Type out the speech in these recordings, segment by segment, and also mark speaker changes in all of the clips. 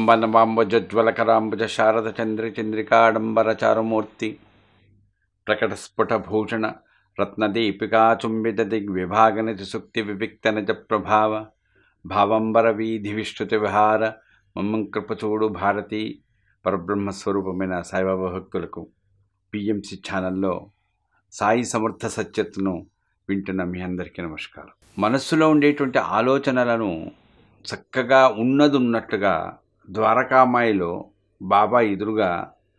Speaker 1: అంబనవాంబుజ్వలకరాంబుజ శారద చంద్ర చంద్రికాడంబర చారుమూర్తి ప్రకటస్ఫుటభూషణ రత్నదీపికాచుంబిత దిగ్విభాగనతి సుక్తి వివిక్తనజ ప్రభావ భావంబర వీధి విస్తృత విహార మమ్మం కృపచూడు భారతి పరబ్రహ్మస్వరూపమైన సాయిబాబా భక్తులకు పిఎంసి ఛానల్లో సాయి సమర్థ సత్యత్ను వింటున్న మీ అందరికీ నమస్కారం మనస్సులో ఉండేటువంటి ఆలోచనలను చక్కగా ఉన్నది ఉన్నట్టుగా ద్వారకామాయిలో బాబా ఎదురుగా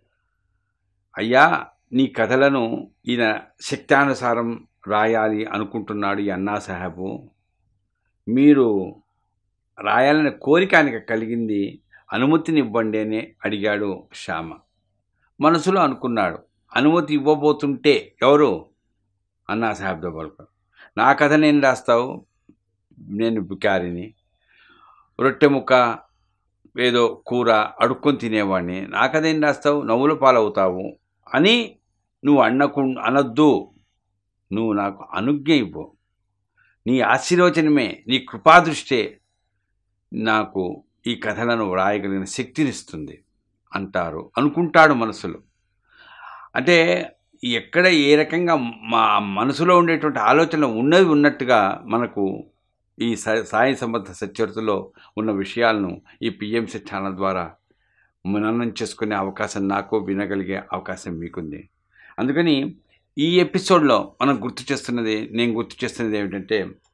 Speaker 1: అయ్యా నీ కథలను ఈయన శక్తానుసారం రాయాలి అనుకుంటున్నాడు ఈ అన్నా సాహెబు మీరు రాయాలనే కోరిక ఆయనకు కలిగింది అనుమతిని ఇవ్వండి అని అడిగాడు శ్యామ మనసులో అనుకున్నాడు అనుమతి ఇవ్వబోతుంటే ఎవరు అన్నా సాహెబ్ దోబల్కర్ నా కథ నేను రాస్తావు నేను బికారిని రొట్టె ముక్క ఏదో కూర అడుక్కొని తినేవాడిని నా కథ ఏం రాస్తావు నవ్వుల పాలవుతావు అని నువ్వు అన్నకు అనొద్దు నువ్వు నాకు అనుజ్ఞ ఇవ్వు నీ ఆశీర్వచనమే నీ కృపాదృష్టే నాకు ఈ కథలను వ్రాయగలిగిన శక్తినిస్తుంది అంటారు అనుకుంటాడు మనసులో అంటే ఎక్కడ ఏ రకంగా మా మనసులో ఉండేటువంటి ఆలోచన ఉన్నది ఉన్నట్టుగా మనకు ఈ సా- సాయి సంబంధ సత్యర్థులో ఉన్న విషయాలను ఈ పిఎంసి ఛానల్ ద్వారా మననం చేసుకునే అవకాశం నాకు వినగలిగే అవకాశం మీకుంది అందుకని ఈ ఎపిసోడ్లో మనం గుర్తు చేస్తున్నది నేను గుర్తు చేస్తున్నది ఏమిటంటే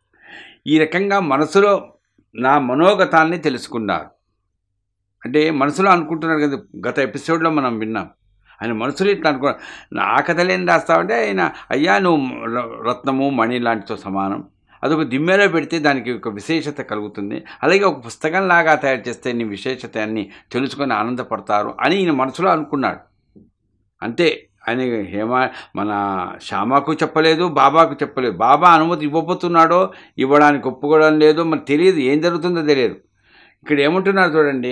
Speaker 1: ఈ రకంగా మనసులో నా మనోగతాన్ని తెలుసుకున్నారు అంటే మనసులో అనుకుంటున్నారు కదా గత ఎపిసోడ్లో మనం విన్నాం ఆయన మనసులో ఇట్లా అనుకో నా కథలేం రాస్తావంటే ఆయన అయ్యా నువ్వు ర- రత్నము మణి లాంటితో సమానం అదొక దిమ్మెలో పెడితే దానికి ఒక విశేషత కలుగుతుంది అలాగే ఒక పుస్తకంలాగా తయారు చేస్తే నీ విశేషత అన్ని తెలుసుకొని ఆనందపడతారు అని ఈయన మనసులో అనుకున్నాడు అంతే ఆయన హేమ మన శ్యామకు చెప్పలేదు బాబాకు చెప్పలేదు బాబా అనుమతి ఇవ్వబోతున్నాడో ఇవ్వడానికి ఒప్పుకోవడం లేదో మరి తెలియదు ఏం జరుగుతుందో తెలియదు ఇక్కడ ఏమంటున్నారు చూడండి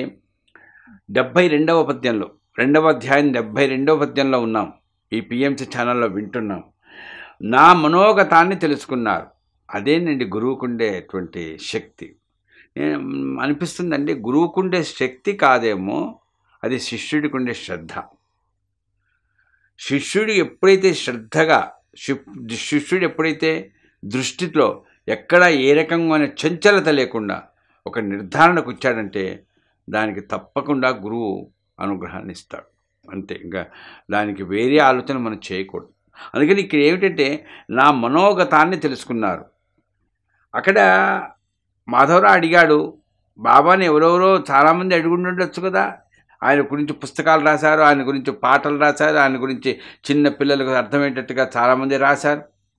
Speaker 1: డెబ్భై రెండవ పద్యంలో రెండవ అధ్యాయం డెబ్భై రెండవ పద్యంలో ఉన్నాం ఈ పిఎంసి ఛానల్లో వింటున్నాం నా మనోగతాన్ని తెలుసుకున్నారు అదేనండి గురువుకుండేటువంటి శక్తి నేను అనిపిస్తుందండి గురువుకుండే శక్తి కాదేమో అది శిష్యుడికి ఉండే శ్రద్ధ శిష్యుడు ఎప్పుడైతే శ్రద్ధగా శి- శిష్యుడు ఎప్పుడైతే దృష్టిలో ఎక్కడ ఏ రకమైన చంచలత లేకుండా ఒక నిర్ధారణకు వచ్చాడంటే దానికి తప్పకుండా గురువు అనుగ్రహాన్ని ఇస్తాడు అంతే ఇంకా దానికి వేరే ఆలోచన మనం చేయకూడదు అందుకని ఇక్కడ ఏమిటంటే నా మనోగతాన్ని తెలుసుకున్నారు అక్కడ మాధవరావు అడిగాడు బాబాని ఎవరెవరో చాలామంది అడుగుండొచ్చు కదా ఆయన గురించి పుస్తకాలు రాశారు ఆయన గురించి పాటలు రాశారు ఆయన గురించి చిన్న పిల్లలకు అర్థమయ్యేటట్టుగా చాలామంది రాశారు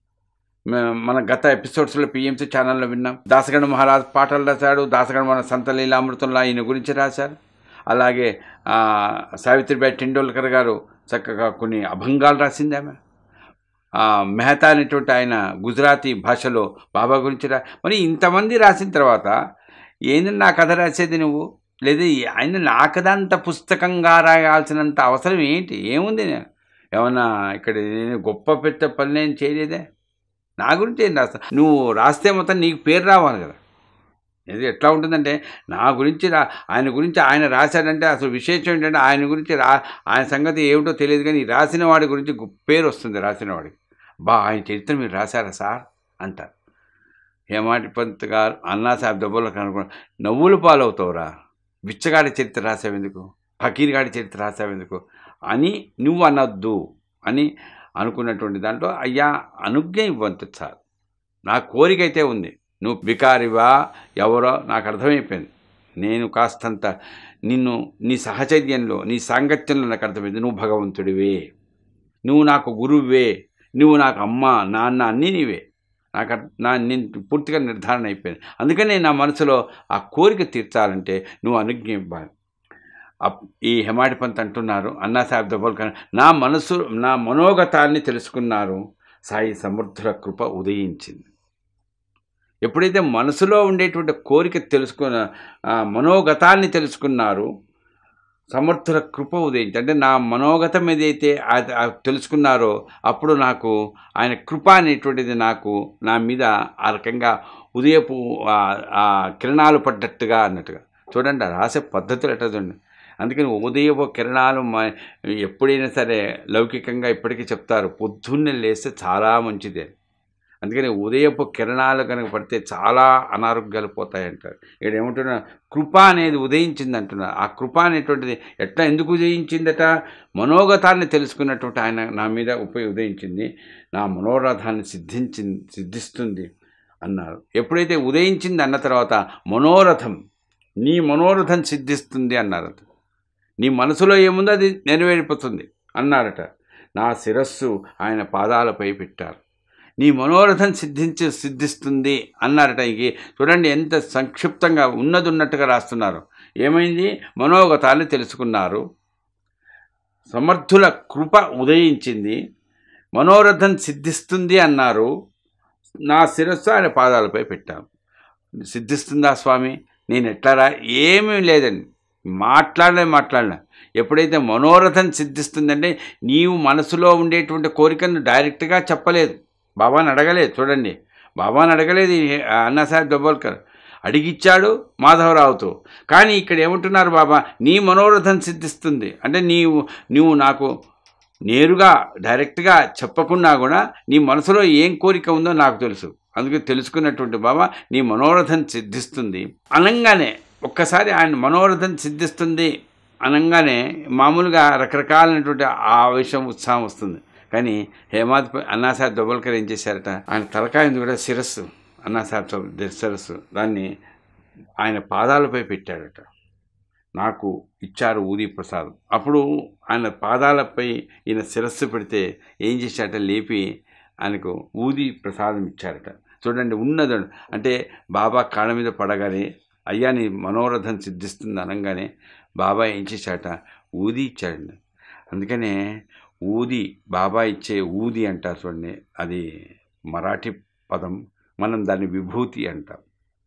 Speaker 1: మ- మన గత ఎపిసోడ్స్లో పిఎంసీ ఛానల్లో విన్నాం దాసగణ మహారాజ్ పాటలు రాశాడు దాసగణ మన సంత లీలామృతంలో ఆయన గురించి రాశారు అలాగే ఆ, సావిత్రిబాయి టెండూల్కర్ గారు చక్కగా కొన్ని అభంగాలు రాసింది ఆమె ఆ, మెహతా అనేటువంటి ఆయన గుజరాతీ భాషలో బాబా గురించి రా మరి ఇంతమంది రాసిన తర్వాత ఏంది నా కథ రాసేది నువ్వు లేదా ఈ- ఆయన నా కథ అంత పుస్తకంగా రాయాల్సినంత అవసరం ఏంటి ఏముంది నేను ఏమన్నా ఇక్కడ నేను గొప్ప పెద్ద పని నేను చేయలేదే నా గురించి ఏం రాస్తా నువ్వు రాస్తే మొత్తం నీకు పేరు రావాలి కదా ఇది ఎట్లా ఉంటుందంటే నా గురించి రా ఆయన గురించి ఆయన రాశాడంటే అసలు విశేషం ఏంటంటే ఆయన గురించి రా ఆయన సంగతి ఏమిటో తెలియదు కానీ రాసిన వాడి గురించి గొప్ప పేరు వస్తుంది రాసిన వాడికి బా ఆయన చరిత్ర మీరు రాశారా సార్ అంటారు హేమాటి పంత్ గారు అన్నా సాహెబ్ దెబ్బలు కనుక్కున్న నవ్వులు పాలవుతావురా బిచ్చగాడి చరిత్ర రాసావెందుకు ఫకీర్గాడి చరిత్ర రాసావెందుకు అని నువ్వు అనొద్దు అని అనుకున్నటువంటి దాంట్లో అయ్యా అనుజ్ఞ ఇవ్వంత చాలు నా కోరిక అయితే ఉంది నువ్వు బికారివా ఎవరో నాకు అర్థమైపోయింది నేను కాస్తంత నిన్ను నీ సహచర్యంలో నీ సాంగత్యంలో నాకు అర్థమైంది నువ్వు భగవంతుడివే నువ్వు నాకు గురువే నువ్వు నాకు అమ్మ నాన్న అన్నీ నీవే నాకు అర్- నా నేను పూర్తిగా నిర్ధారణ అయిపోయింది అందుకనే నా మనసులో ఆ కోరిక తీర్చాలంటే నువ్వు అనుజ్ఞ ఇవ్వాలి అప్- ఈ హెమాడి పంత్ అంటున్నారు అన్నా సాహెబ్ దబోల్కర్ నా మనసు నా మనోగతాన్ని తెలుసుకున్నారు సాయి సమర్థుల కృప ఉదయించింది ఎప్పుడైతే మనసులో ఉండేటువంటి కోరిక తెలుసుకున్న ఆ మనోగతాన్ని తెలుసుకున్నారు సమర్థుల కృప ఉదయించి అంటే నా మనోగతం ఏదైతే అది ఆ తెలుసుకున్నారో అప్పుడు నాకు ఆయన కృప అనేటువంటిది నాకు నా మీద ఆ రకంగా ఉదయపు ఆ- ఆ కిరణాలు పడ్డట్టుగా అన్నట్టుగా చూడండి ఆ రాసే పద్ధతులు ఎట్లా చూడండి అందుకని ఉదయపు కిరణాలు మ- ఎప్పుడైనా సరే లౌకికంగా ఇప్పటికీ చెప్తారు పొద్దున్నే లేస్తే చాలా మంచిది అందుకని ఉదయపు కిరణాలు కనుక పడితే చాలా అనారోగ్యాలు పోతాయి అంటారు ఇక్కడ ఏమంటున్నా కృప అనేది ఉదయించింది అంటున్నారు ఆ కృప అనేటువంటిది ఎట్లా ఎందుకు ఉదయించిందట మనోగతాన్ని తెలుసుకున్నటువంటి ఆయన నా మీద ఉపయోగ ఉదయించింది నా మనోరథాన్ని సిద్ధించింది సిద్ధిస్తుంది అన్నారు ఎప్పుడైతే ఉదయించింది అన్న తర్వాత మనోరథం నీ మనోరథం సిద్ధిస్తుంది అన్నారు నీ మనసులో ఏముందో అది నెరవేరిపోతుంది అన్నారట నా శిరస్సు ఆయన పాదాలపై పెట్టారు నీ మనోరథం సిద్ధించి సిద్ధిస్తుంది అన్నారట ఇది చూడండి ఎంత సంక్షిప్తంగా ఉన్నది ఉన్నట్టుగా రాస్తున్నారు ఏమైంది మనోగతాన్ని తెలుసుకున్నారు సమర్థుల కృప ఉదయించింది మనోరథం సిద్ధిస్తుంది అన్నారు నా శిరస్సు ఆయన పాదాలపై పెట్టాను సిద్ధిస్తుందా స్వామి నేను ఎట్లారా ఏమీ లేదండి మాట్లాడలే మాట్లాడలే ఎప్పుడైతే మనోరథం సిద్ధిస్తుందంటే నీవు మనసులో ఉండేటువంటి కోరికను డైరెక్ట్గా చెప్పలేదు బాబాని అడగలేదు చూడండి బాబాని అడగలేదు ఈ అన్నాసాహెబ్ దబోల్కర్ అడిగిచ్చాడు మాధవరావుతో కానీ ఇక్కడ ఏమంటున్నారు బాబా నీ మనోరథం సిద్ధిస్తుంది అంటే నీవు నీవు నాకు నేరుగా డైరెక్ట్గా చెప్పకున్నా కూడా నీ మనసులో ఏం కోరిక ఉందో నాకు తెలుసు అందుకే తెలుసుకున్నటువంటి బాబా నీ మనోరథం సిద్ధిస్తుంది అనంగానే ఒక్కసారి ఆయన మనోరథం సిద్ధిస్తుంది అనంగానే మామూలుగా రకరకాలైనటువంటి ఆవేశం ఉత్సాహం వస్తుంది కానీ హేమాద్ అన్నాసాహెబ్ దొబల్కర్ ఏం చేశారట ఆయన తలకాయంది కూడా శిరస్సు అన్నాసాహెబ్ శిరస్సు దాన్ని ఆయన పాదాలపై పెట్టాడట నాకు ఇచ్చారు ఊది ప్రసాదం అప్పుడు ఆయన పాదాలపై ఈయన శిరస్సు పెడితే ఏం చేశాడట లేపి ఆయనకు ఊది ప్రసాదం ఇచ్చారట చూడండి ఉన్నది అంటే బాబా కాళ్ళ మీద పడగానే అయ్యా నీ మనోరథం సిద్ధిస్తుంది అనగానే బాబా ఏం చేశాట ఊది ఇచ్చాడండి అందుకనే ఊది బాబా ఇచ్చే ఊది అంటారు చూడండి అది మరాఠీ పదం మనం దాన్ని విభూతి అంటాం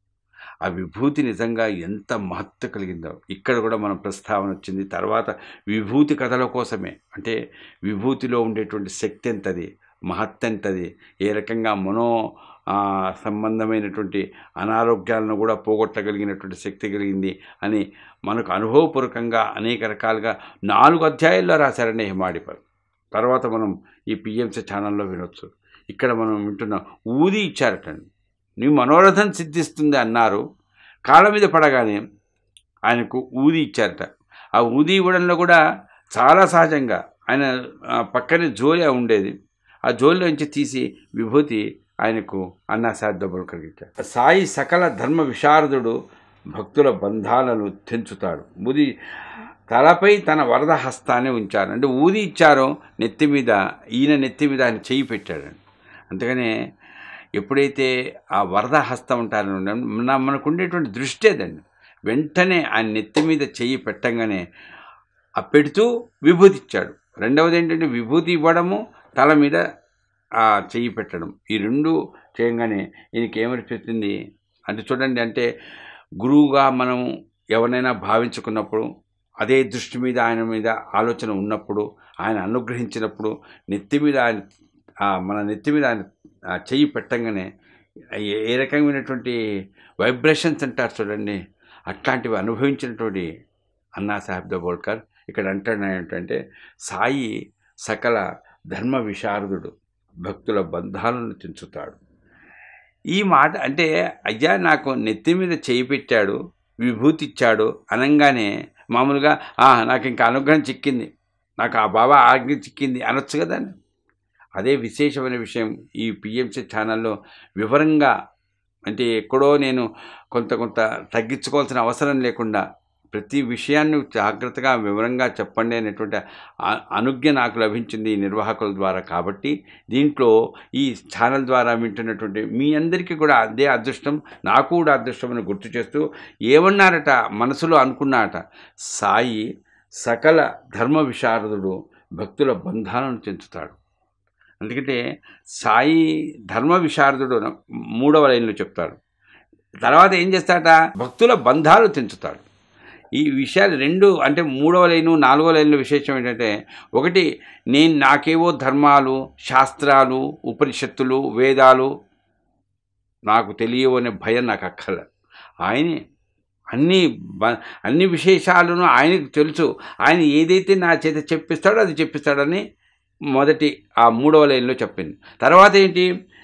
Speaker 1: ఆ విభూతి నిజంగా ఎంత మహత్వ కలిగిందో ఇక్కడ కూడా మన ప్రస్తావన వచ్చింది తర్వాత విభూతి కథల కోసమే అంటే విభూతిలో ఉండేటువంటి శక్తి ఎంతది మహత్త ఎంతది ఏ రకంగా మనో ఆ, సంబంధమైనటువంటి అనారోగ్యాలను కూడా పోగొట్టగలిగినటువంటి శక్తి కలిగింది అని మనకు అనుభవపూర్వకంగా అనేక రకాలుగా నాలుగు అధ్యాయాల్లో రాశారండి హిమాడిపర్ తర్వాత మనం ఈ పిఎంసీ ఛానల్లో వినొచ్చు ఇక్కడ మనం వింటున్న ఊది ఇచ్చారటండి నీ మనోరథం సిద్ధిస్తుంది అన్నారు కాళ్ళ మీద పడగానే ఆయనకు ఊది ఇచ్చారట ఆ ఊది ఇవ్వడంలో కూడా చాలా సహజంగా ఆయన ఆ, పక్కనే జోలి ఉండేది ఆ జోలిలోంచి తీసి విభూతి ఆయనకు అన్నాసాహెబ్ దబోల్కర్కి ఇచ్చారు సాయి సకల ధర్మ విశారదుడు భక్తుల బంధాలను తెంచుతాడు ఊది తలపై తన వరద హస్తాన్ని ఉంచారు అంటే ఊది ఇచ్చారో నెత్తి మీద ఈయన నెత్తి మీద ఆయన చేయి పెట్టాడండి అందుకనే ఎప్పుడైతే ఆ వరద హస్తం ఉంటారో మన మనకు ఉండేటువంటి దృష్టి అదండి వెంటనే ఆయన నెత్తి మీద చెయ్యి పెట్టంగానే ఆ పెడుతూ విభూతి ఇచ్చాడు రెండవది ఏంటంటే విభూతి ఇవ్వడము తల మీద ఆ చెయ్యి పెట్టడం ఈ రెండు చేయగానే ఈయనకి ఏమనిపిస్తుంది అంటే చూడండి అంటే గురువుగా మనం ఎవరినైనా భావించుకున్నప్పుడు అదే దృష్టి మీద ఆయన మీద ఆలోచన ఉన్నప్పుడు ఆయన అనుగ్రహించినప్పుడు నెత్తి మీద ఆయన ఆ మన నెత్తి మీద ఆయన ఆ చెయ్యి పెట్టంగానే ఏ- ఏ రకమైనటువంటి వైబ్రేషన్స్ అంటారు చూడండి అట్లాంటివి అనుభవించినటువంటి అన్నా సాహెబ్ దబోల్కర్ ఇక్కడ అంటాడు ఏంటంటే సాయి సకల ధర్మ విశారదుడు భక్తుల బంధాలను తెంచుతాడు ఈ మాట అంటే అయ్యా నాకు నెత్తి మీద చేయి పెట్టాడు విభూతి ఇచ్చాడు అనగానే మామూలుగా "ఆ, నాకు ఇంకా అనుగ్రహం చిక్కింది నాకు ఆ బాబా ఆజ్ఞ చిక్కింది అనొచ్చు కదండి అదే విశేషమైన విషయం ఈ పిఎంసి ఛానల్లో వివరంగా అంటే ఎక్కడో నేను కొంత కొంత తగ్గించుకోవాల్సిన అవసరం లేకుండా ప్రతి విషయాన్ని జాగ్రత్తగా వివరంగా చెప్పండి అనేటువంటి అ- అనుజ్ఞ నాకు లభించింది ఈ నిర్వాహకుల ద్వారా కాబట్టి దీంట్లో ఈ ఛానల్ ద్వారా వింటున్నటువంటి మీ అందరికీ కూడా అదే అదృష్టం నాకు కూడా అదృష్టం అని గుర్తు చేస్తూ ఏమన్నారట మనసులో అనుకున్నారట సాయి సకల ధర్మ విశారదుడు భక్తుల బంధాలను తెంచుతాడు ఎందుకంటే సాయి ధర్మ విశారదుడు అని మూడవ లైన్లో చెప్తాడు తర్వాత ఏం చేస్తాడట భక్తుల బంధాలు తెంచుతాడు ఈ విషయాలు రెండు అంటే మూడవ లైను నాలుగవ లైన్లో విశేషం ఏంటంటే ఒకటి నేను నాకేవో ధర్మాలు శాస్త్రాలు ఉపనిషత్తులు వేదాలు నాకు తెలియవు అనే భయం నాకు అక్కర్లే ఆయనే అన్ని బ- అన్ని విశేషాలను ఆయనకు తెలుసు ఆయన ఏదైతే నా చేత చెప్పిస్తాడో అది చెప్పిస్తాడని మొదటి ఆ మూడవ లైన్లో చెప్పింది తర్వాత ఏంటి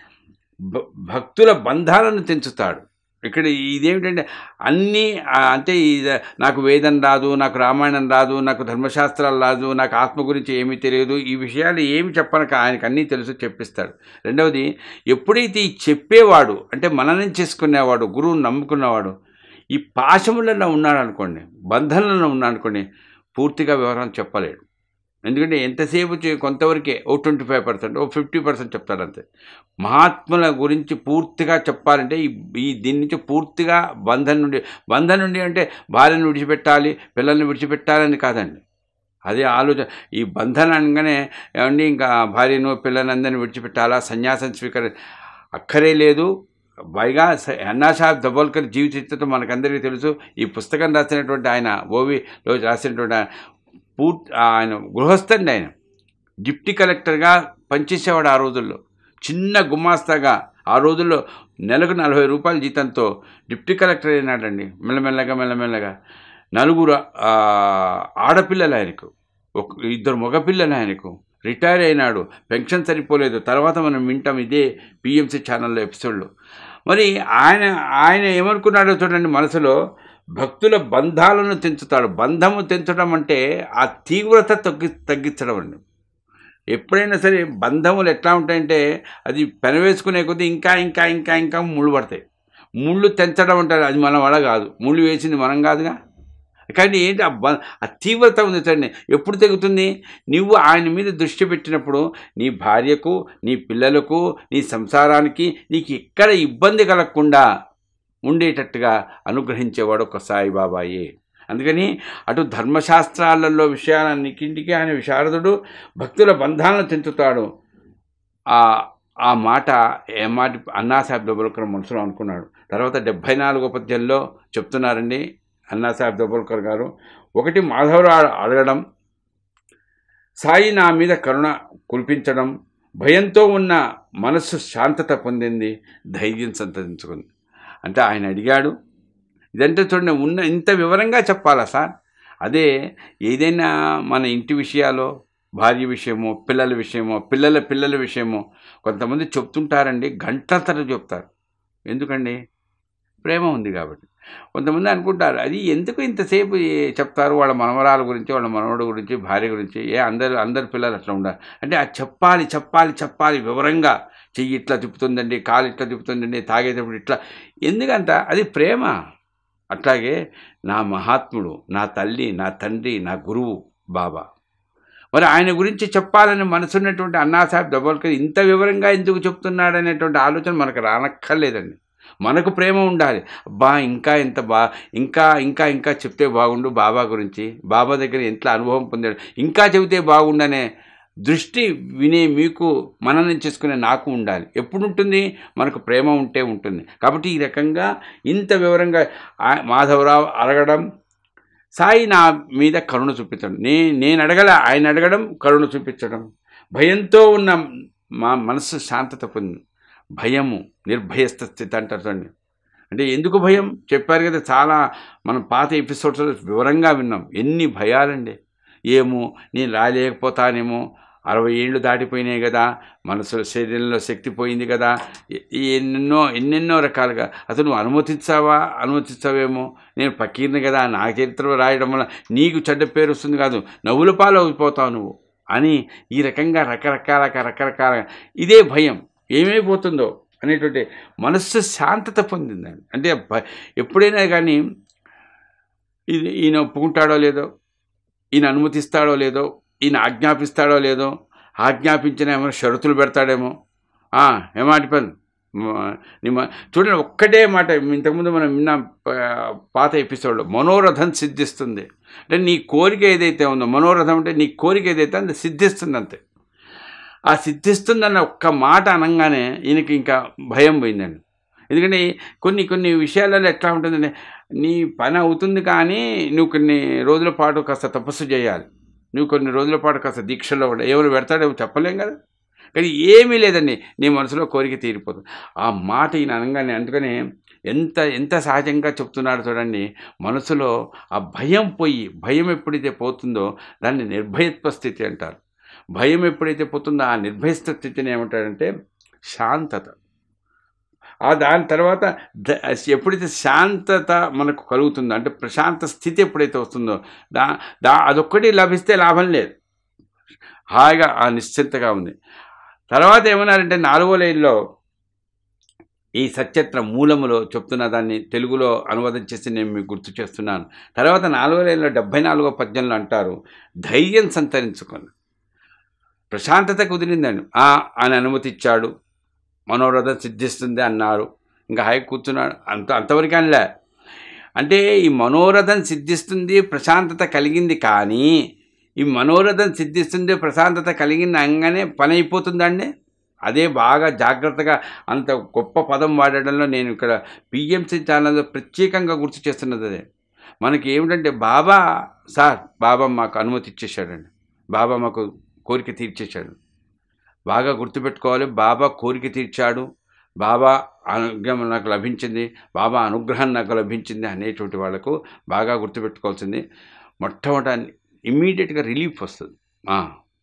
Speaker 1: భ- భక్తుల బంధాలను తెంచుతాడు ఇక్కడ ఇదేమిటంటే అన్నీ ఆ, అంటే ఇది నాకు వేదం రాదు నాకు రామాయణం రాదు నాకు ధర్మశాస్త్రాలు రాదు నాకు ఆత్మ గురించి ఏమీ తెలియదు ఈ విషయాలు ఏమి చెప్పనక ఆయనకు అన్నీ తెలుసు చెప్పిస్తాడు రెండవది ఎప్పుడైతే ఈ చెప్పేవాడు అంటే మననం చేసుకునేవాడు గురువుని నమ్ముకున్నవాడు ఈ పాశములలో ఉన్నాడు అనుకోండి బంధనలలో ఉన్నాడు అనుకోండి పూర్తిగా వివరం చెప్పలేడు ఎందుకంటే ఎంతసేపు చే- కొంతవరకే ఓ ట్వంటీ ఫైవ్ పర్సెంట్ ఓ ఫిఫ్టీ పర్సెంట్ చెప్తాడు అంతే మహాత్ముల గురించి పూర్తిగా చెప్పాలంటే ఈ ఈ దీని నుంచి పూర్తిగా బంధం నుండి బంధం నుండి అంటే భార్యను విడిచిపెట్టాలి పిల్లల్ని విడిచిపెట్టాలని కాదండి అదే ఆలోచన ఈ బంధన అనగానే ఏమండి ఇంకా భార్యను పిల్లలందరిని విడిచిపెట్టాలా సన్యాసం స్వీకరి అక్కరే లేదు పైగా స- అన్నాసాహెబ్ దబోల్కర్ జీవిత చరిత్ర మనకందరికీ తెలుసు ఈ పుస్తకం రాసినటువంటి ఆయన ఓవిలో రాసినటువంటి ఆయన పూర్తి ఆయన గృహస్థండి ఆయన డిప్టీ కలెక్టర్గా పనిచేసేవాడు ఆ రోజుల్లో చిన్న గుమాస్తాగా ఆ రోజుల్లో నెలకు నలభై రూపాయల జీతంతో డిప్టీ కలెక్టర్ అయినాడండి మెల్లమెల్లగా మెల్లమెల్లగా నలుగురు ఆ, ఆడపిల్లలు ఆయనకు ఒక ఇద్దరు మగపిల్లలు ఆయనకు రిటైర్ అయినాడు పెన్షన్ సరిపోలేదు తర్వాత మనం వింటాం ఇదే పిఎంసి ఛానల్లో ఎపిసోడ్లో మరి ఆయన ఆయన ఏమనుకున్నాడో చూడండి మనసులో భక్తుల బంధాలను తెంచుతాడు బంధము తెంచడం అంటే ఆ తీవ్రత తగ్గి తగ్గించడం అండి ఎప్పుడైనా సరే బంధములు ఎట్లా ఉంటాయంటే అది పెనవేసుకునే కొద్దీ ఇంకా ఇంకా ఇంకా ఇంకా ముళ్ళు పడతాయి ముళ్ళు తెంచడం అంటారు అది మన వల్ల కాదు ముళ్ళు వేసింది మనం కాదుగా కానీ ఏంటి ఆ బ ఆ తీవ్రత ఉంది చూడండి ఎప్పుడు తెగుతుంది నువ్వు ఆయన మీద దృష్టి పెట్టినప్పుడు నీ భార్యకు నీ పిల్లలకు నీ సంసారానికి నీకు ఎక్కడ ఇబ్బంది కలగకుండా ఉండేటట్టుగా అనుగ్రహించేవాడు ఒక సాయిబాబాయే అందుకని అటు ధర్మశాస్త్రాలలో విషయాలన్నింటికి ఆయన విశారదుడు భక్తుల బంధాలను తెంచుతాడు ఆ ఆ మాట ఏ మాట అన్నాసాహెబ్ దబోల్కర్ మనసులో అనుకున్నాడు తర్వాత డెబ్భై నాలుగో పద్యంలో చెప్తున్నారండి అన్నాసాహెబ్ దబోల్కర్ గారు ఒకటి మాధవరావు అడగడం సాయి నా మీద కరుణ కురిపించడం భయంతో ఉన్న మనస్సు శాంతత పొందింది ధైర్యం సంతరించుకుంది అంటే ఆయన అడిగాడు ఇదంటే చూడండి ఉన్న ఇంత వివరంగా చెప్పాలా సార్ అదే ఏదైనా మన ఇంటి విషయాలో భార్య విషయమో పిల్లల విషయమో పిల్లల పిల్లల విషయమో కొంతమంది చెప్తుంటారండి గంటల తరబడి చెప్తారు ఎందుకండి ప్రేమ ఉంది కాబట్టి కొంతమంది అనుకుంటారు అది ఎందుకు ఇంతసేపు ఏ- చెప్తారు వాళ్ళ మనవరాల గురించి వాళ్ళ మనవడు గురించి భార్య గురించి ఏ అందరు అందరు పిల్లలు అట్లా ఉండాలి అంటే అది చెప్పాలి చెప్పాలి చెప్పాలి వివరంగా చెయ్యి ఇట్లా తిప్పుతుందండి కాలు ఇట్లా తిప్పుతుందండి తాగేటప్పుడు ఇట్లా ఎందుకంత అది ప్రేమ అట్లాగే నా మహాత్ముడు నా తల్లి నా తండ్రి నా గురువు బాబా మరి ఆయన గురించి చెప్పాలని మనసున్నటువంటి అన్నాసాహెబ్ దబోల్కర్ ఇంత వివరంగా ఎందుకు చెప్తున్నాడు అనేటువంటి ఆలోచన మనకు రానక్కర్లేదండి మనకు ప్రేమ ఉండాలి బా ఇంకా ఎంత బా ఇంకా ఇంకా ఇంకా చెప్తే బాగుండు బాబా గురించి బాబా దగ్గర ఎంత అనుభవం పొందాడు ఇంకా చెబితే బాగుండనే దృష్టి వినే మీకు మననం చేసుకునే నాకు ఉండాలి ఎప్పుడు ఉంటుంది మనకు ప్రేమ ఉంటే ఉంటుంది కాబట్టి ఈ రకంగా ఇంత వివరంగా ఆ- మాధవరావు అడగడం సాయి నా మీద కరుణ చూపించడం నే నేను అడగల ఆయన అడగడం కరుణ చూపించడం భయంతో ఉన్న మా మనస్సు శాంతత పొంది భయము నిర్భయస్థ స్థితి అంటారు చూడండి అంటే ఎందుకు భయం చెప్పారు కదా చాలా మనం పాత ఎపిసోడ్స్లో వివరంగా విన్నాం ఎన్ని భయాలండి ఏమో నేను రాలేకపోతానేమో అరవై ఏళ్ళు దాటిపోయినాయి కదా మనసు శరీరంలో శక్తి పోయింది కదా ఎ- ఎన్నెన్నో ఎన్నెన్నో రకాలుగా అసలు నువ్వు అనుమతించావా అనుమతిస్తావేమో నేను పకీర్ని కదా నా చరిత్రలో రాయడం వల్ల నీకు చెడ్డ పేరు వస్తుంది కాదు నవ్వుల పాలు అయిపోతావు నువ్వు అని ఈ రకంగా రకరకాల రకరకాల ఇదే భయం ఏమైపోతుందో అనేటువంటి మనస్సు శాంతత పొందిందండి అంటే భ- ఎప్పుడైనా కానీ ఇది ఈయన ఒప్పుకుంటాడో లేదో ఈయన అనుమతిస్తాడో లేదో ఈయన ఆజ్ఞాపిస్తాడో లేదో ఆజ్ఞాపించిన ఏమైనా షరతులు పెడతాడేమో ఆ, ఏమాటి పని నిమ్మ చూడండి ఒక్కటే మాట ఇంతకుముందు మనం విన్న ప- పాత ఎపిసోడ్లో మనోరథం సిద్ధిస్తుంది అంటే నీ కోరిక ఏదైతే ఉందో మనోరథం అంటే నీ కోరిక ఏదైతే అది సిద్ధిస్తుంది అంతే ఆ సిద్ధిస్తుందన్న ఒక్క మాట అనగానే ఈయనకి ఇంకా భయం పోయిందండి ఎందుకంటే కొన్ని కొన్ని విషయాలలో ఎట్లా ఉంటుందంటే నీ పని అవుతుంది కానీ నువ్వు కొన్ని రోజుల పాటు కాస్త తపస్సు చేయాలి నువ్వు కొన్ని రోజుల పాటు కాస్త దీక్షలో ఉండాలి ఎవరు పెడతాడేమో చెప్పలేం కదా కానీ ఏమీ లేదండి నీ మనసులో కోరిక తీరిపోతుంది ఆ మాట ఈయన అనగానే అందుకని ఎంత ఎంత సహజంగా చెప్తున్నాడు చూడండి మనసులో ఆ భయం పోయి భయం ఎప్పుడైతే పోతుందో దాన్ని నిర్భయత్వ స్థితి అంటారు భయం ఎప్పుడైతే పోతుందో ఆ నిర్భయత్వ స్థితిని ఏమంటారంటే శాంతత ఆ దాని తర్వాత ద- ఎప్పుడైతే శాంతత మనకు కలుగుతుందో అంటే ప్రశాంత స్థితి ఎప్పుడైతే వస్తుందో దా దా అదొక్కటి లభిస్తే లాభం లేదు హాయిగా ఆ నిశ్చింతగా ఉంది తర్వాత ఏమన్నారంటే నాలుగో లైన్లో ఈ సత్యత్ర మూలములో చెప్తున్న దాన్ని తెలుగులో అనువాదం చేసి నేను మీకు గుర్తు చేస్తున్నాను తర్వాత నాలుగో లైన్లో డెబ్భై నాలుగో పద్యంలో అంటారు ధైర్యం సంతరించుకొని ప్రశాంతత కుదిరిందండి ఆ అని అనుమతి ఇచ్చాడు మనోరథం సిద్ధిస్తుంది అన్నారు ఇంకా హాయి కూర్చున్నాడు అంత అంతవరకు అనలే అంటే ఈ మనోరథం సిద్ధిస్తుంది ప్రశాంతత కలిగింది కానీ ఈ మనోరథం సిద్ధిస్తుంది ప్రశాంతత కలిగింది అనగానే పని అయిపోతుందండి అదే బాగా జాగ్రత్తగా అంత గొప్ప పదం వాడడంలో నేను ఇక్కడ పిఎంసి ఛానల్లో ప్రత్యేకంగా గుర్తు చేస్తున్నది అదే మనకి ఏమిటంటే బాబా సార్ బాబా మాకు అనుమతి ఇచ్చేసాడండి బాబా మాకు కోరిక తీర్చేశాడు బాగా గుర్తుపెట్టుకోవాలి బాబా కోరిక తీర్చాడు బాబా అనుగ్రహం నాకు లభించింది బాబా అనుగ్రహం నాకు లభించింది అనేటువంటి వాళ్ళకు బాగా గుర్తుపెట్టుకోవాల్సింది మొట్టమొదటి ఇమ్మీడియట్గా రిలీఫ్ వస్తుంది ఆ,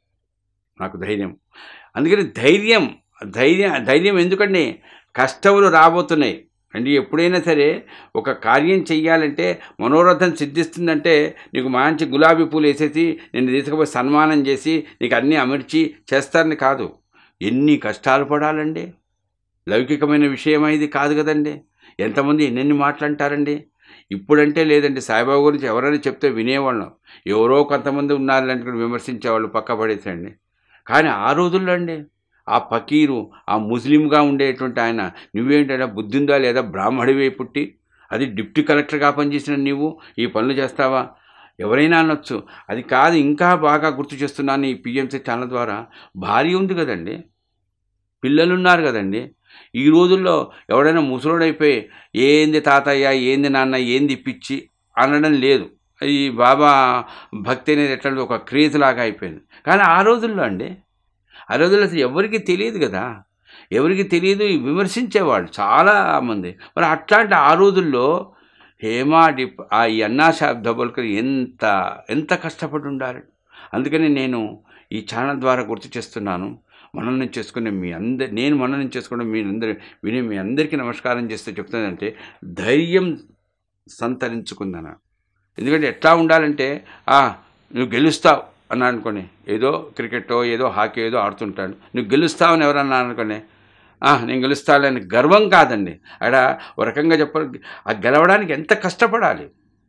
Speaker 1: నాకు ధైర్యం అందుకని ధైర్యం ధైర్యం ధైర్యం ఎందుకండి కష్టములు రాబోతున్నాయి అంటే ఎప్పుడైనా సరే ఒక కార్యం చెయ్యాలంటే మనోరథం సిద్ధిస్తుందంటే నీకు మంచి గులాబీ పూలు వేసేసి నేను తీసుకుపోయి సన్మానం చేసి నీకు అన్నీ అమర్చి చేస్తారని కాదు ఎన్ని కష్టాలు పడాలండి లౌకికమైన విషయం ఇది కాదు కదండి ఎంతమంది ఎన్నెన్ని మాటలు అంటారండి ఇప్పుడంటే లేదండి సాయిబాబా గురించి ఎవరైనా చెప్తే వినేవాళ్ళం ఎవరో కొంతమంది ఉన్నారంటే విమర్శించేవాళ్ళు పక్క పడేసండి కానీ ఆ రోజుల్లో అండి ఆ ఫకీరు ఆ ముస్లింగా ఉండేటువంటి ఆయన నువ్వేంటంటే బుద్ధి ఉందా లేదా బ్రాహ్మడివే పుట్టి అది డిప్యూటీ కలెక్టర్గా పనిచేసిన నీవు ఈ పనులు చేస్తావా ఎవరైనా అనొచ్చు అది కాదు ఇంకా బాగా గుర్తు చేస్తున్నాను ఈ పిఎంసీ ఛానల్ ద్వారా భార్య ఉంది కదండి పిల్లలు ఉన్నారు కదండి ఈ రోజుల్లో ఎవడైనా ముసలోడైపోయి ఏంది తాతయ్య ఏంది నాన్న ఏంది పిచ్చి అనడం లేదు ఈ బాబా భక్తి అనేది ఎట్లా ఒక క్రేజ్ లాగా అయిపోయింది కానీ ఆ రోజుల్లో అండి ఆ రోజుల్లో అసలు ఎవరికి తెలియదు కదా ఎవరికి తెలియదు ఈ విమర్శించేవాళ్ళు చాలామంది మరి అట్లాంటి ఆ రోజుల్లో హేమా డిప్ ఆ ఈ అన్నా సాహెబ్ దబోల్కర్ ఎంత ఎంత కష్టపడి ఉండాలి అందుకని నేను ఈ ఛానల్ ద్వారా గుర్తు చేస్తున్నాను మననం చేసుకునే మీ అందరి నేను మననం చేసుకునే మీ అందరి విని మీ అందరికీ నమస్కారం చేస్తూ చెప్తానంటే ధైర్యం సంతరించుకుందన ఎందుకంటే ఎట్లా ఉండాలంటే "ఆ, నువ్వు గెలుస్తావు అని అనుకోని ఏదో క్రికెటో ఏదో హాకీ ఏదో ఆడుతుంటాడు నువ్వు గెలుస్తావని ఎవరన్నా అనుకోని "ఆ, నేను గెలుస్తానని గర్వం కాదండి అక్కడ ఒక రకంగా చెప్పాలి ఆ గెలవడానికి ఎంత కష్టపడాలి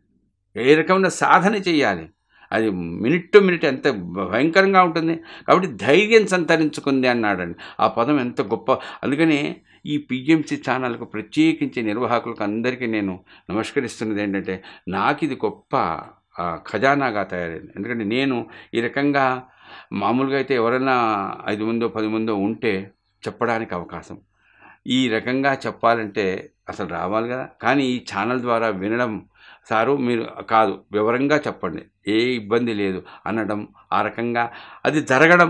Speaker 1: ఏ రకమైన సాధన చేయాలి అది మినిట్ టు మినిట్ ఎంత భయంకరంగా ఉంటుంది కాబట్టి ధైర్యం సంతరించుకుంది అన్నాడండి ఆ పదం ఎంత గొప్ప అందుకని ఈ పిఎంసి ఛానల్కు ప్రత్యేకించి నిర్వాహకులకు అందరికీ నేను నమస్కరిస్తున్నది ఏంటంటే నాకు ఇది గొప్ప ఆ, ఖజానాగా తయారైంది ఎందుకంటే నేను ఈ రకంగా మామూలుగా అయితే ఎవరైనా ఐదు మందో పది మందో ఉంటే చెప్పడానికి అవకాశం ఈ రకంగా చెప్పాలంటే అసలు రావాలి కదా కానీ ఈ ఛానల్ ద్వారా వినడం సారు మీరు కాదు వివరంగా చెప్పండి ఏ ఇబ్బంది లేదు అనడం ఆ రకంగా అది జరగడం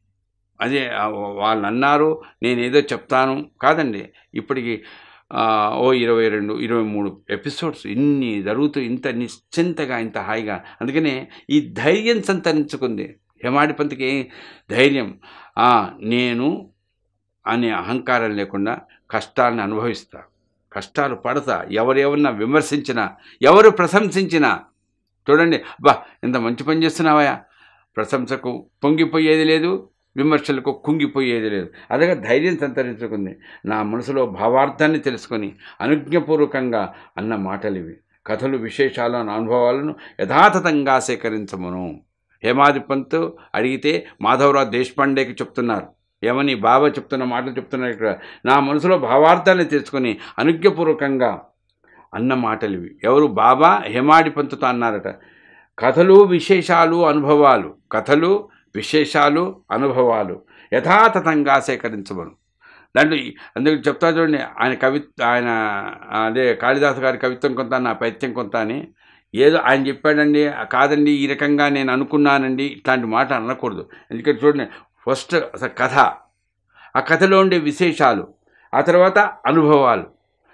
Speaker 1: అదే ఆ వాళ్ళు అన్నారు నేను ఏదో చెప్తాను కాదండి ఇప్పటికి ఆ, ఓ ఇరవై రెండు ఇరవై మూడు ఎపిసోడ్స్ ఇన్ని జరుగుతూ ఇంత నిశ్చింతగా ఇంత హాయిగా అందుకనే ఈ ధైర్యం సంతరించుకుంది హేమాడి పంతికి ఏ ధైర్యం ఆ, నేను అనే అహంకారం లేకుండా కష్టాన్ని అనుభవిస్తా కష్టాలు పడతా ఎవరెవరన్నా విమర్శించినా ఎవరు ప్రశంసించినా చూడండి బా ఎంత మంచి పని చేస్తున్నావా ప్రశంసకు పొంగిపోయేది లేదు విమర్శలకు కుంగిపోయేది లేదు అదే ధైర్యం సంతరించుకుంది నా మనసులో భావార్థాన్ని తెలుసుకొని అనుజ్ఞపూర్వకంగా అన్న మాటలు ఇవి కథలు విశేషాలను అనుభవాలను యథాతథంగా సేకరించమును హేమాది పంత్ అడిగితే మాధవరావు దేశపాండేకి చెప్తున్నారు ఏమని బాబా చెప్తున్న మాటలు చెప్తున్నారు ఇక్కడ నా మనసులో భావార్థాన్ని తెలుసుకొని అనుజ్ఞపూర్వకంగా అన్న మాటలు ఇవి ఎవరు బాబా హేమాడి పంతుతో అన్నారట కథలు విశేషాలు అనుభవాలు కథలు విశేషాలు అనుభవాలు యథాతథంగా సేకరించబడు దాంట్లో ఈ- అందుకు చెప్తా చూడండి ఆయన కవి ఆయన అదే కాళిదాసు గారి కవిత్వం కొంత నా పైత్యం కొంత అని ఏదో ఆయన చెప్పాడండి కాదండి ఈ రకంగా నేను అనుకున్నానండి ఇట్లాంటి మాట అనకూడదు ఎందుకంటే చూడండి ఫస్ట్ అసలు కథ ఆ కథలో ఉండే విశేషాలు ఆ తర్వాత అనుభవాలు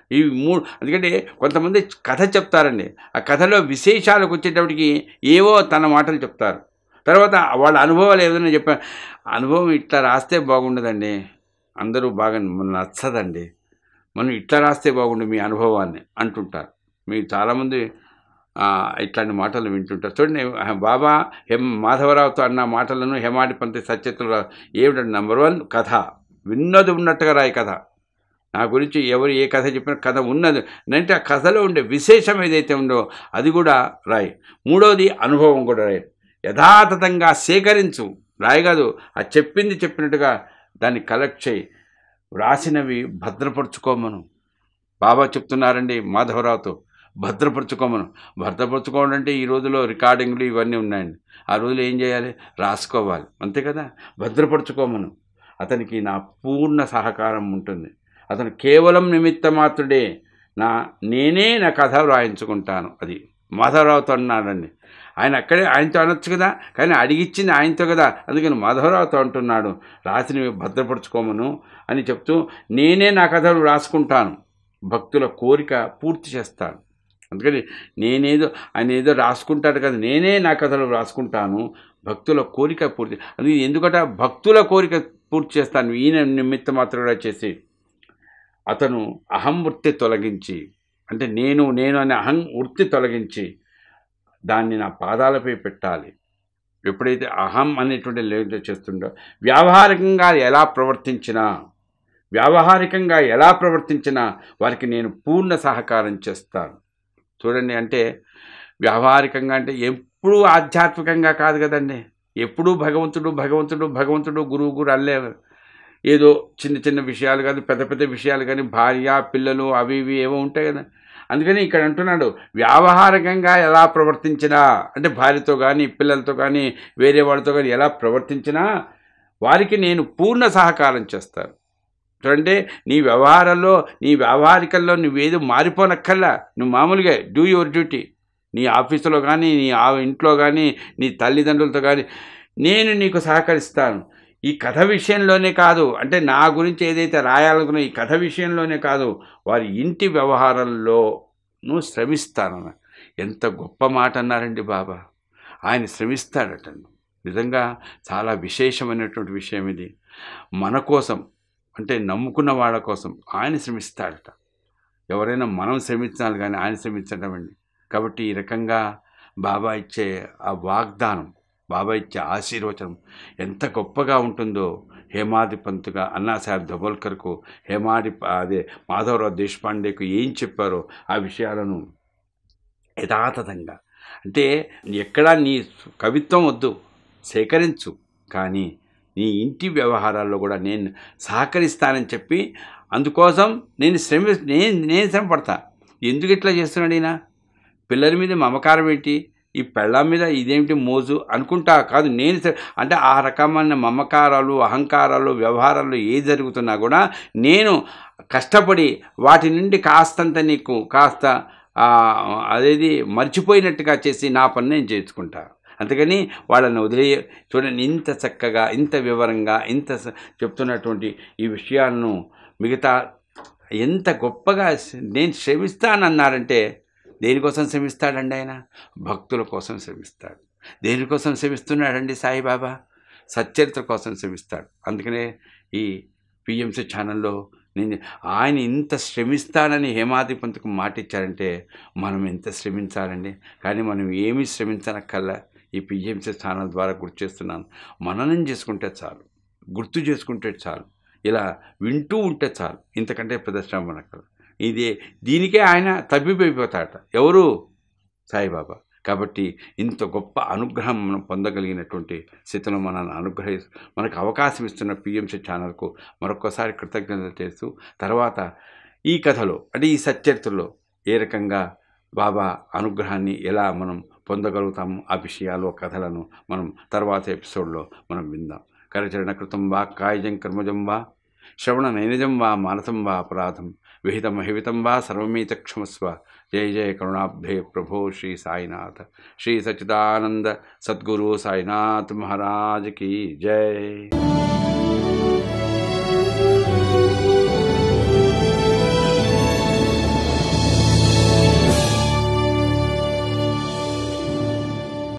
Speaker 1: ఈ మూడు ఎందుకంటే కొంతమంది కథ చెప్తారండి ఆ కథలో విశేషాలకు వచ్చేటప్పటికి ఏవో తన మాటలు చెప్తారు తర్వాత వాళ్ళ అనుభవాలు ఏదైనా చెప్పారు అనుభవం ఇట్లా రాస్తే బాగుండదండి అందరూ బాగా నచ్చదండి మనం ఇట్లా రాస్తే బాగుండు మీ అనుభవాన్ని అంటుంటారు మీరు చాలామంది ఆ, ఇట్లాంటి మాటలు వింటుంటారు చూడండి బాబా హెం మాధవరావుతో అన్న మాటలను హేమాడి పంతి సత్యతులు ఏమిటంటే నెంబర్ వన్ కథ విన్నది ఉన్నట్టుగా రాయి కథ నా గురించి ఎవరు ఏ కథ చెప్పినా కథ ఉన్నది అంటే ఆ కథలో ఉండే విశేషం ఏదైతే ఉందో అది కూడా రాయి మూడవది అనుభవం కూడా రాయి యథాతథంగా సేకరించు రాయి కాదు ఆ చెప్పింది చెప్పినట్టుగా దాన్ని కలెక్ట్ చేయి వ్రాసినవి భద్రపరుచుకోమను బాబా చెప్తున్నారండి మాధవరావుతో భద్రపరుచుకోమను భద్రపరుచుకోవడం అంటే ఈ రోజులో రికార్డింగ్లు ఇవన్నీ ఉన్నాయండి ఆ రోజులు ఏం చేయాలి రాసుకోవాలి అంతే కదా భద్రపరుచుకోమను అతనికి నా పూర్ణ సహకారం ఉంటుంది అతను కేవలం నిమిత్త మాత్రుడే నా నేనే నా కథ వ్రాయించుకుంటాను అది మాధవరావుతో అన్నాడండి ఆయన అక్కడే ఆయనతో అనొచ్చు కదా కానీ అడిగిచ్చింది ఆయనతో కదా అందుకని మాధవరావుతో అంటున్నాడు రాసినవి భద్రపరుచుకోమను అని చెప్తూ నేనే నా కథలు రాసుకుంటాను భక్తుల కోరిక పూర్తి చేస్తాను అందుకని నేనేదో ఆయన ఏదో రాసుకుంటాడు కదా నేనే నా కథలు రాసుకుంటాను భక్తుల కోరిక పూర్తి అది ఎందుకంటే భక్తుల కోరిక పూర్తి చేస్తాను ఈయన నిమిత్త మాత్రమే చేసి అతను అహం వృత్తి తొలగించి అంటే నేను నేను అనే అహం వృత్తి తొలగించి దాన్ని నా పాదాలపై పెట్టాలి ఎప్పుడైతే అహం అనేటువంటి లేదో చేస్తుండో వ్యావహారికంగా ఎలా ప్రవర్తించినా వ్యావహారికంగా ఎలా ప్రవర్తించినా వారికి నేను పూర్ణ సహకారం చేస్తాను చూడండి అంటే వ్యావహారికంగా అంటే ఎప్పుడూ ఆధ్యాత్మికంగా కాదు కదండి ఎప్పుడూ భగవంతుడు భగవంతుడు భగవంతుడు గురువు గురు అల్లే ఏదో చిన్న చిన్న విషయాలు కాదు పెద్ద పెద్ద విషయాలు కానీ భార్య పిల్లలు అవి ఇవి ఏవో ఉంటాయి కదా అందుకని ఇక్కడ అంటున్నాడు వ్యావహారికంగా ఎలా ప్రవర్తించినా అంటే భార్యతో కానీ పిల్లలతో కానీ వేరే వాళ్ళతో కానీ ఎలా ప్రవర్తించినా వారికి నేను పూర్ణ సహకారం చేస్తాను చూడండి నీ వ్యవహారాల్లో నీ వ్యవహారికల్లో నువ్వేదో మారిపోనక్కర్లా నువ్వు మామూలుగా డూ యువర్ డ్యూటీ నీ ఆఫీసులో కానీ నీ ఆ ఇంట్లో కానీ నీ తల్లిదండ్రులతో కానీ నేను నీకు సహకరిస్తాను ఈ కథ విషయంలోనే కాదు అంటే నా గురించి ఏదైతే రాయాలనుకున్నా ఈ కథ విషయంలోనే కాదు వారి ఇంటి వ్యవహారంలో నువ్వు శ్రమిస్తానన్న ఎంత గొప్ప మాట అన్నారండి బాబా ఆయన శ్రమిస్తాడట నిజంగా చాలా విశేషమైనటువంటి విషయం ఇది మన కోసం అంటే నమ్ముకున్న వాళ్ళ కోసం ఆయన శ్రమిస్తాడట ఎవరైనా మనం శ్రమించాలి కానీ ఆయన శ్రమించడం అండి కాబట్టి ఈ రకంగా బాబా ఇచ్చే ఆ వాగ్దానం బాబా ఇచ్చే ఆశీర్వచనం ఎంత గొప్పగా ఉంటుందో హేమాది పంతుగా అన్నాసాహెబ్ దబోల్కర్కు హేమాడి అదే మాధవరావు దేశపాండేకు ఏం చెప్పారో ఆ విషయాలను యథాతథంగా అంటే ఎక్కడా నీ కవిత్వం వద్దు సేకరించు కానీ నీ ఇంటి వ్యవహారాల్లో కూడా నేను సహకరిస్తానని చెప్పి అందుకోసం నేను శ్రమ నేను నేను శ్రమ పడతా ఎందుకు ఇట్లా చేస్తున్నాడు ఈయన పిల్లల మీద మమకారం ఏంటి ఈ పెళ్ళాం మీద ఇదేమిటి మోజు అనుకుంటా కాదు నేను శ్ర- అంటే ఆ రకమైన మమకారాలు అహంకారాలు వ్యవహారాలు ఏ జరుగుతున్నా కూడా నేను కష్టపడి వాటి నుండి కాస్తంత నీకు కాస్త ఆ, అదేది మర్చిపోయినట్టుగా చేసి నా పని నేను చేసుకుంటా అందుకని వాళ్ళని వదిలే చూడండి ఇంత చక్కగా ఇంత వివరంగా ఇంత స- చెప్తున్నటువంటి ఈ విషయాలను మిగతా ఎంత గొప్పగా శ్ర- నేను శ్రమిస్తానన్నారంటే దేనికోసం శ్రమిస్తాడండి ఆయన భక్తుల కోసం శ్రమిస్తాడు దేనికోసం శ్రమిస్తున్నాడండి సాయిబాబా సచ్చరిత్ర కోసం శ్రమిస్తాడు అందుకనే ఈ పిఎంసి ఛానల్లో నేను ఆయన ఇంత శ్రమిస్తానని హేమాధిపంతకు మాట ఇచ్చారంటే మనం ఎంత శ్రమించాలండి కానీ మనం ఏమీ శ్రమించనక్కల్లా ఈ పిఎంసి ఛానల్ ద్వారా గుర్తు చేస్తున్నాను మననం చేసుకుంటే చాలు గుర్తు చేసుకుంటే చాలు ఇలా వింటూ ఉంటే చాలు ఇంతకంటే పెద్ద శ్రమ మనకు ఇది దీనికే ఆయన తబ్బిపోయిపోతాడట ఎవరు సాయిబాబా కాబట్టి ఇంత గొప్ప అనుగ్రహం మనం పొందగలిగినటువంటి స్థితిలో మనల్ని అనుగ్రహి మనకు అవకాశం ఇస్తున్న పిఎంసీ ఛానల్కు మరొకసారి కృతజ్ఞతలు చేస్తూ తర్వాత ఈ కథలో అంటే ఈ సచ్చరిత్రలో ఏ రకంగా బాబా అనుగ్రహాన్ని ఎలా మనం పొందగలుగుతాము ఆ విషయాలు ఆ కథలను మనం తర్వాత ఎపిసోడ్లో మనం విందాం కరచరణ కృతం వా కాయజం కర్మజం వా శ్రవణ నైనజం వా మానసం వా అపరాధం విహితం అహివితం వా సర్వమీత క్షమస్వ జయ జయ కరుణాబ్ధే ప్రభో శ్రీ సాయినాథ్ శ్రీ సచ్చిదానంద సద్గురు సాయినాథ్ మహారాజ్ की जय